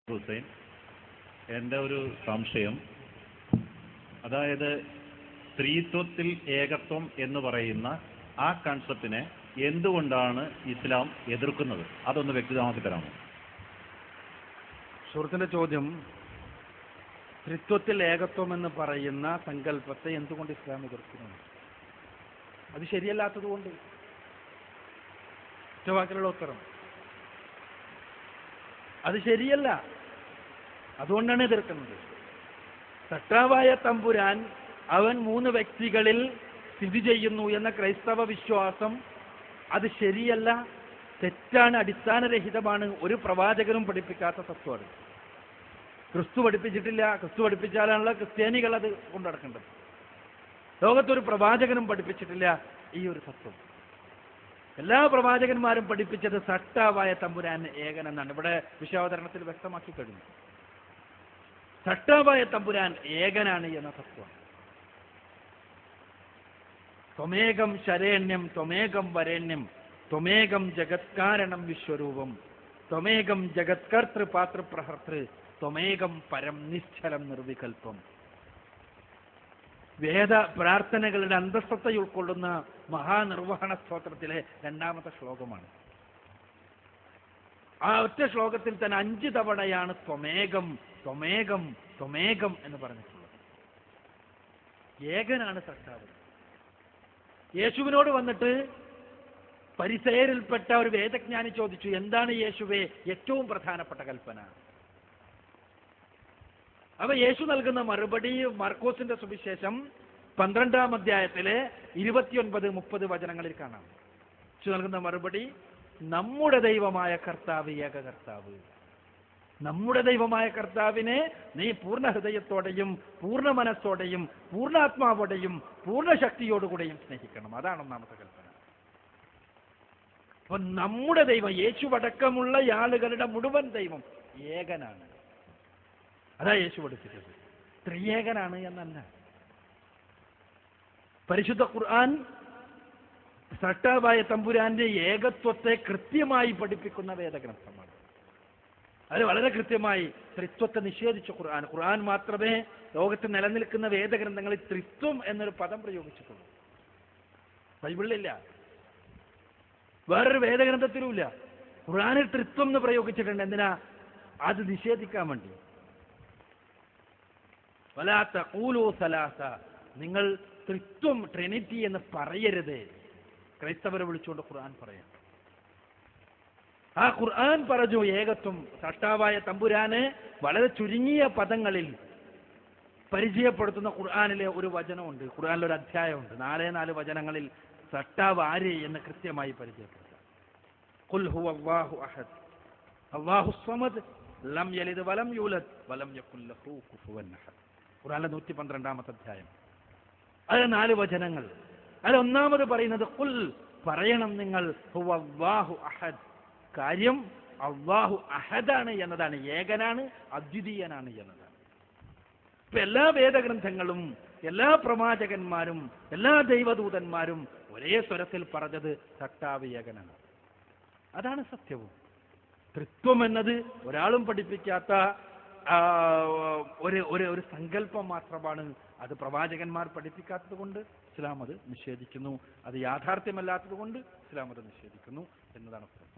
ഹുസൈൻ എൻ്റെ ഒരു സംശയം അതായത് സ്ത്രീത്വത്തിൽ ഏകത്വം എന്ന് പറയുന്ന ആ കൺസെപ്റ്റിനെ എന്തുകൊണ്ടാണ് ഇസ്ലാം എതിർക്കുന്നത് അതൊന്ന് വ്യക്തമാക്കി തരാമോ സുഹൃത്തിന്റെ ചോദ്യം ത്രിത്വത്തിൽ ഏകത്വം എന്ന് പറയുന്ന സങ്കല്പത്തെ എന്തുകൊണ്ട് ഇസ്ലാം എതിർക്കുന്നു അത് ശരിയല്ലാത്തത് കൊണ്ട് ഒറ്റവാക്കിലുള്ള ഉത്തരം അത് ശരിയല്ല അതുകൊണ്ടാണ് എതിർക്കുന്നത് സട്ടാവായ തമ്പുരാൻ അവൻ മൂന്ന് വ്യക്തികളിൽ സ്ഥിതി ചെയ്യുന്നു എന്ന ക്രൈസ്തവ വിശ്വാസം അത് ശരിയല്ല തെറ്റാണ് അടിസ്ഥാനരഹിതമാണ് ഒരു പ്രവാചകനും പഠിപ്പിക്കാത്ത തത്വമാണ് ക്രിസ്തു പഠിപ്പിച്ചിട്ടില്ല ക്രിസ്തു പഠിപ്പിച്ചാലാണല്ലോ ക്രിസ്ത്യാനികൾ അത് കൊണ്ടു നടക്കേണ്ടത് ലോകത്തൊരു പ്രവാചകനും പഠിപ്പിച്ചിട്ടില്ല ഈ ഒരു തത്വം എല്ലാ പ്രവാചകന്മാരും പഠിപ്പിച്ചത് സട്ടാവായ തമ്പുരാൻ ഏകൻ എന്നാണ് ഇവിടെ വിശ്വാവതരണത്തിൽ വ്യക്തമാക്കി കഴിഞ്ഞു സട്ടാവായ തമ്പുരാൻ ഏകനാണ് എന്ന തത്വം ത്വമേകം ശരേണ്യം ത്വമേകം വരേണ്യം ത്വമേകം ജഗത്കാരണം വിശ്വരൂപം ത്വമേകം ജഗത്കർത്തൃ പാത്രപ്രഹർത്തൃ ത്വമേകം പരം നിശ്ചലം നിർവികൽപ്പം വേദ പ്രാർത്ഥനകളുടെ അന്തസ്സത്ത ഉൾക്കൊള്ളുന്ന മഹാനിർവഹണ സ്തോത്രത്തിലെ രണ്ടാമത്തെ ശ്ലോകമാണ് ആ ഒറ്റ ശ്ലോകത്തിൽ തന്നെ അഞ്ച് തവണയാണ് ത്വമേകം ത്വമേകം ത്വമേകം എന്ന് പറഞ്ഞിട്ടുള്ളത് ഏകനാണ് സട്ടാവ് യേശുവിനോട് വന്നിട്ട് പരിസയരിൽപ്പെട്ട ഒരു വേദജ്ഞാനി ചോദിച്ചു എന്താണ് യേശുവെ ഏറ്റവും പ്രധാനപ്പെട്ട കൽപ്പന അവ യേശു നൽകുന്ന മറുപടി മർക്കോസിന്റെ സുവിശേഷം പന്ത്രണ്ടാം അധ്യായത്തിലെ ഇരുപത്തിയൊൻപത് മുപ്പത് വചനങ്ങളിൽ കാണാം യേശു നൽകുന്ന മറുപടി നമ്മുടെ ദൈവമായ കർത്താവ് ഏക കർത്താവ് നമ്മുടെ ദൈവമായ കർത്താവിനെ നീ പൂർണ്ണ ഹൃദയത്തോടെയും പൂർണ്ണ മനസ്സോടെയും പൂർണ്ണാത്മാവോടെയും പൂർണ്ണ ശക്തിയോടുകൂടെയും സ്നേഹിക്കണം അതാണ് ഒന്നാമത്തെ കൽപ്പന അപ്പൊ നമ്മുടെ ദൈവം യേശുവടക്കമുള്ള ആളുകളുടെ മുഴുവൻ ദൈവം ഏകനാണ് അതാ യേശു പഠിപ്പിച്ചത് ത്രിയേകനാണ് എന്നല്ല പരിശുദ്ധ ഖുർആൻ സട്ടാവായ തമ്പുരാന്റെ ഏകത്വത്തെ കൃത്യമായി പഠിപ്പിക്കുന്ന വേദഗ്രന്ഥമാണ് അത് വളരെ കൃത്യമായി ത്രിത്വത്തെ നിഷേധിച്ച ഖുർആൻ ഖുർആൻ മാത്രമേ ലോകത്ത് നിലനിൽക്കുന്ന വേദഗ്രന്ഥങ്ങളിൽ ത്രിത്വം എന്നൊരു പദം പ്രയോഗിച്ചിട്ടുള്ളൂ ബൈബിളിലില്ല വേറൊരു വേദഗ്രന്ഥത്തിലുമില്ല ഖുർആനിൽ ത്രിത്വം എന്ന് പ്രയോഗിച്ചിട്ടുണ്ട് എന്തിനാ അത് നിഷേധിക്കാൻ വേണ്ടി വലാത്ത കൂലോ സലാസ നിങ്ങൾ ത്രിത്വം ട്രിനിറ്റി എന്ന് പറയരുത് ക്രൈസ്തവരെ വിളിച്ചുകൊണ്ട് ഖുർആൻ പറയാം ആ ഖുർആൻ പറഞ്ഞു ഏകത്വം സട്ടാവായ തമ്പുരാന് വളരെ ചുരുങ്ങിയ പദങ്ങളിൽ പരിചയപ്പെടുത്തുന്ന ഖുർആനിലെ ഒരു വചനമുണ്ട് ഖുർആനിലെ ഒരു അധ്യായമുണ്ട് നാലേ നാല് വചനങ്ങളിൽ സട്ടാവ് ആര് എന്ന് കൃത്യമായി പരിചയപ്പെടുത്താം ഖുൽ ഹുവ അല്ലാഹു അഹദ് അല്ലാഹു സമദ് ലം യലിദ് വലം യൂലദ് വലം യകുൽ ലഹു കുഫുവൻ അഹദ് ഖുർആനിലെ നൂറ്റി പന്ത്രണ്ടാമത്തെ അധ്യായം അത് നാല് വചനങ്ങൾ അതിൽ ഒന്നാമത് പറയുന്നത് കുൽ പറയണം നിങ്ങൾ ഹുവ അല്ലാഹു അഹദ് കാര്യം അള്ളാഹു അഹദാണ് എന്നതാണ് ഏകനാണ് അദ്വിതീയനാണ് എന്നതാണ് ഇപ്പൊ എല്ലാ വേദഗ്രന്ഥങ്ങളും എല്ലാ പ്രവാചകന്മാരും എല്ലാ ദൈവദൂതന്മാരും ഒരേ സ്വരത്തിൽ പറഞ്ഞത് സട്ടാവ് ഏകനാണ് അതാണ് സത്യവും തൃത്വം എന്നത് ഒരാളും പഠിപ്പിക്കാത്ത ആ, ഒരു ഒരു ഒരു സങ്കല്പം മാത്രമാണ് അത് പ്രവാചകന്മാർ പഠിപ്പിക്കാത്തത് കൊണ്ട് ഇസ്ലാം അത് നിഷേധിക്കുന്നു അത് യാഥാർത്ഥ്യമല്ലാത്തത് കൊണ്ട് ഇസ്ലാം അത് നിഷേധിക്കുന്നു എന്നതാണ് ഉത്തരം